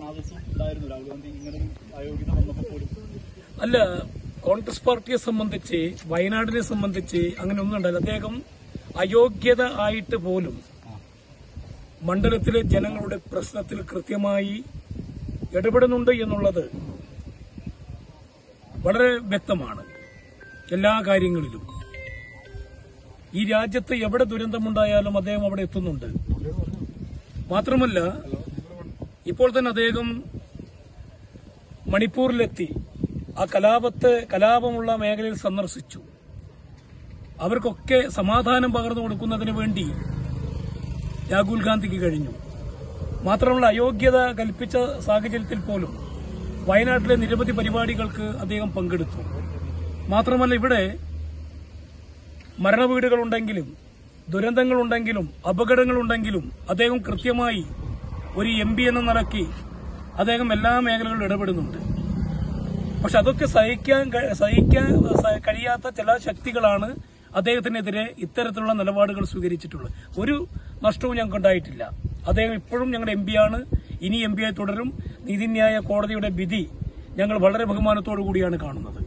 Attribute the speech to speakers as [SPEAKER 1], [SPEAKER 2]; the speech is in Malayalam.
[SPEAKER 1] അനാദസും ഉണ്ടായിരുന്നു രാഹുൽ ഗാന്ധി ഇങ്ങനെ ഒരു അയോഗ്യത വന്നപ്പോൾ പോലും
[SPEAKER 2] അല്ല കോൺഗ്രസ് പാർട്ടിയെ സംബന്ധിച്ച് വയനാടിനെ സംബന്ധിച്ച് അങ്ങനെ ഒന്നും ഉണ്ടായില്ല അദ്ദേഹം അയോഗ്യത ആയിട്ട് പോലും മണ്ഡലത്തിലെ ജനങ്ങളുടെ പ്രശ്നത്തിൽ കൃത്യമായി ഇടപെടുന്നുണ്ട് എന്നുള്ളത് വളരെ വ്യക്തമാണ് എല്ലാ കാര്യങ്ങളിലും ഈ രാജ്യത്ത് എവിടെ ദുരന്തമുണ്ടായാലും അദ്ദേഹം അവിടെ എത്തുന്നുണ്ട് മാത്രമല്ല ഇപ്പോൾ തന്നെ അദ്ദേഹം മണിപ്പൂരിലെത്തി ആ കലാപത്തെ കലാപമുള്ള മേഖലയിൽ സന്ദർശിച്ചു അവർക്കൊക്കെ സമാധാനം പകർന്നു കൊടുക്കുന്നതിന് വേണ്ടി രാഹുൽ ഗാന്ധിക്ക് കഴിഞ്ഞു മാത്രമല്ല അയോഗ്യത കൽപ്പിച്ച സാഹചര്യത്തിൽ പോലും വയനാട്ടിലെ നിരവധി പരിപാടികൾക്ക് അദ്ദേഹം പങ്കെടുത്തു മാത്രമല്ല ഇവിടെ മരണവീടുകളുണ്ടെങ്കിലും ദുരന്തങ്ങളുണ്ടെങ്കിലും അപകടങ്ങളുണ്ടെങ്കിലും അദ്ദേഹം കൃത്യമായി ഒരു എം പി എന്ന നിലയ്ക്ക് അദ്ദേഹം എല്ലാ മേഖലകളിലും ഇടപെടുന്നുണ്ട് പക്ഷെ അതൊക്കെ സഹിക്കാൻ ക- സഹിക്കാൻ സ- കഴിയാത്ത ചില ശക്തികളാണ് അദ്ദേഹത്തിനെതിരെ ഇത്തരത്തിലുള്ള നിലപാടുകൾ സ്വീകരിച്ചിട്ടുള്ളത് ഒരു നഷ്ടവും ഞങ്ങൾക്ക് ഉണ്ടായിട്ടില്ല അദ്ദേഹം ഇപ്പോഴും ഞങ്ങളുടെ എം ആണ് ഇനി എം ആയി തുടരും നീതിന്യായ കോടതിയുടെ വിധി ഞങ്ങൾ വളരെ ബഹുമാനത്തോടു കൂടിയാണ് കാണുന്നത്